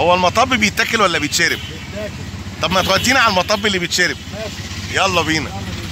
هو المطب بيتاكل ولا بيتشرب بيتاكل طب ما تودينا على المطب اللي بيتشرب ماشي يلا بينا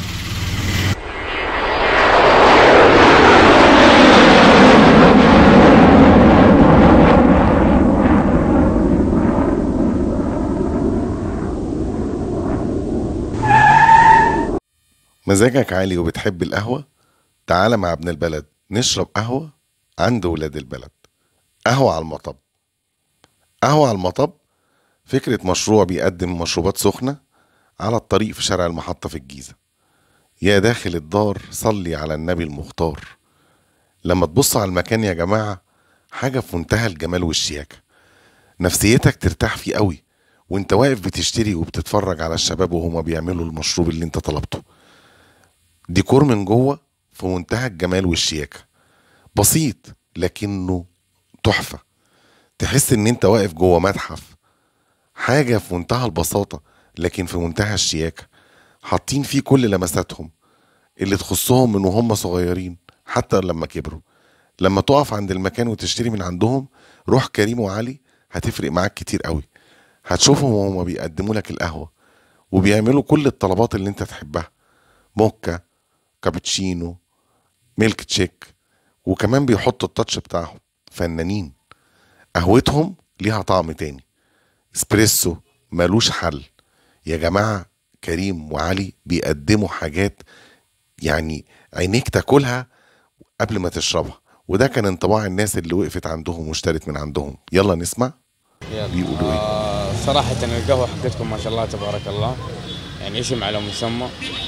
مزاجك عالي وبتحب القهوة؟ تعالى مع ابن البلد نشرب قهوة عند ولاد البلد قهوة على المطب قهوة على المطب فكرة مشروع بيقدم مشروبات سخنة على الطريق في شارع المحطة في الجيزة يا داخل الدار صلي على النبي المختار لما تبص على المكان يا جماعة حاجة في منتهى الجمال والشياكة نفسيتك ترتاح فيه قوي وانت واقف بتشتري وبتتفرج على الشباب وهما بيعملوا المشروب اللي انت طلبته ديكور من جوه في منتهى الجمال والشياكة بسيط لكنه تحفة تحس ان انت واقف جوه متحف حاجة في منتهى البساطة لكن في منتهى الشياكة حاطين فيه كل لمساتهم اللي تخصهم من وهم صغيرين حتى لما كبروا لما تقف عند المكان وتشتري من عندهم روح كريم وعلي هتفرق معاك كتير قوي هتشوفهم وهم بيقدموا لك القهوة وبيعملوا كل الطلبات اللي انت تحبها موكا كابتشينو ميلك تشيك وكمان بيحطوا التاتش بتاعهم فنانين قهوتهم ليها طعم تاني اسبريسو ملوش حل يا جماعة كريم وعلي بيقدموا حاجات يعني عينيك تاكلها قبل ما تشربها وده كان انطباع الناس اللي وقفت عندهم واشترت من عندهم يلا نسمع بيقولوا ايه آه صراحة القهوة حقتكم ما شاء الله تبارك الله يعني اسم على مسمى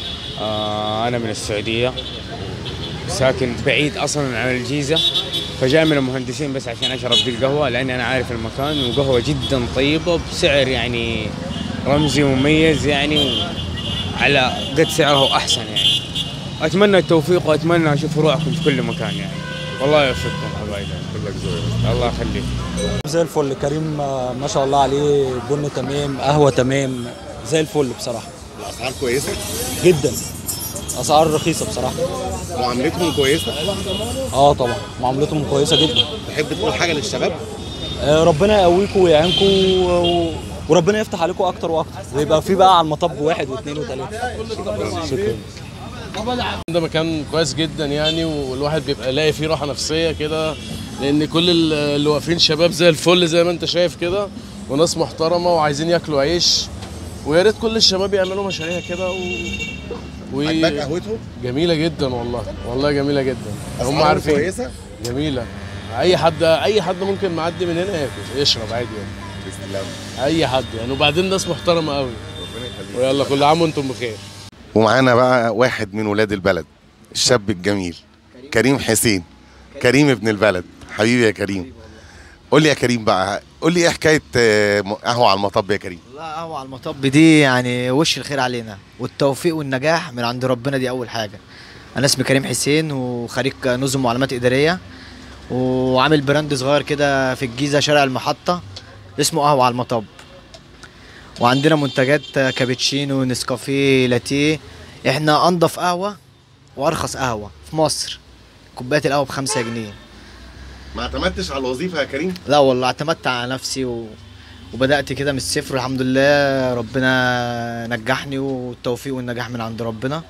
آه أنا من السعودية ساكن بعيد أصلا عن الجيزة فجاي من المهندسين بس عشان أشرب دي القهوة لأني أنا عارف المكان وقهوة جدا طيبة بسعر يعني رمزي مميز يعني على قد سعرها وأحسن يعني أتمنى التوفيق وأتمنى أشوف فروعكم في كل مكان يعني والله يوفقكم حبايبي الله يخليك زي الفل كريم آه، ما شاء الله عليه بن تمام قهوه تمام زي الفل بصراحه الاسعار كويسة جدا اسعار رخيصه بصراحه معاملتهم كويسة اه طبعا معاملتهم كويسه جدا تحب تقول حاجة للشباب آه، ربنا يقويكم ويعينكم و... وربنا يفتح عليكم اكتر واكتر ويبقى في بقى على المطب واحد واثنين وثلاثه شكرا ده مكان كويس جدا يعني والواحد بيبقى لاقي فيه راحه نفسيه كده لان كل ال- اللي واقفين شباب زي الفل زي ما انت شايف كده وناس محترمه وعايزين ياكلوا عيش ويا ريت كل الشباب يعملوا مشاريع كده و... و... عجبك قهوتهم جميله جدا والله والله جميله جدا هم أسعارهم عارفين كويسة جميله اي حد اي حد ممكن معدي من هنا ياكل يشرب عادي يعني تسلم اي حد يعني وبعدين ناس محترمه قوي ربنا يخليك ويلا كل عام وانتم بخير ومعانا بقى واحد من ولاد البلد الشاب الجميل كريم حسين كريم ابن البلد حبيبي يا كريم قول لي يا كريم بقى قول لي ايه حكايه آه، م- قهوه على المطب يا كريم لا قهوة على المطب دي يعني وش الخير علينا والتوفيق والنجاح من عند ربنا دي أول حاجة أنا اسمي كريم حسين وخريج نظم معلومات إدارية وعامل براند صغير كده في الجيزة شارع المحطة اسمه قهوة على المطب وعندنا منتجات كابتشينو نسكافيه لاتيه احنا أنضف قهوة وأرخص قهوة في مصر كوباية القهوة بخمسة جنيه ما اعتمدتش على الوظيفه يا كريم لا والله اعتمدت على نفسي و... وبدأت كده من الصفر الحمد لله ربنا نجحني والتوفيق والنجاح من عند ربنا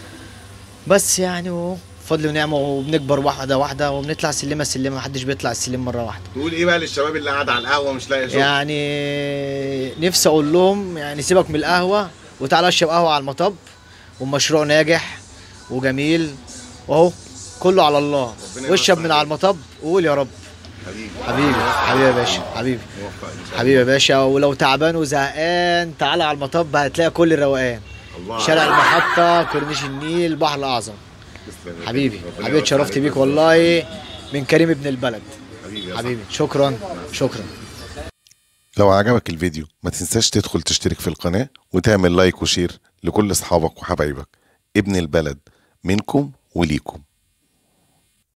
بس يعني و- فضل ونعمة وبنكبر واحدة واحدة وبنطلع سلمة سلمة محدش بيطلع السلم مرة واحدة تقول ايه بقى للشباب اللي قاعد على القهوه مش لاقي شغل يعني نفسي أقول لهم يعني سيبك من القهوة وتعالى اشرب قهوة على المطب ومشروع ناجح وجميل وأهو كله على الله ربنا واشرب يوفقك. من على المطب وقول يا رب حبيبي حبيبي حبيبي يا باشا حبيبي موفق ان شاء حبيبي يا باشا ولو تعبان وزهقان تعالى على المطب هتلاقي كل الروقان الله شارع المحطة كورنيش النيل البحر الأعظم تسلم يا حبيبي كريم. ربنا حبيبي اتشرفت يوفقك. بيك والله من كريم ابن البلد حبيبي يا حبيبي شكرا شكرا لو عجبك الفيديو ما تنساش تدخل تشترك في القناة وتعمل لايك وشير لكل اصحابك وحبايبك ابن البلد منكم وليكم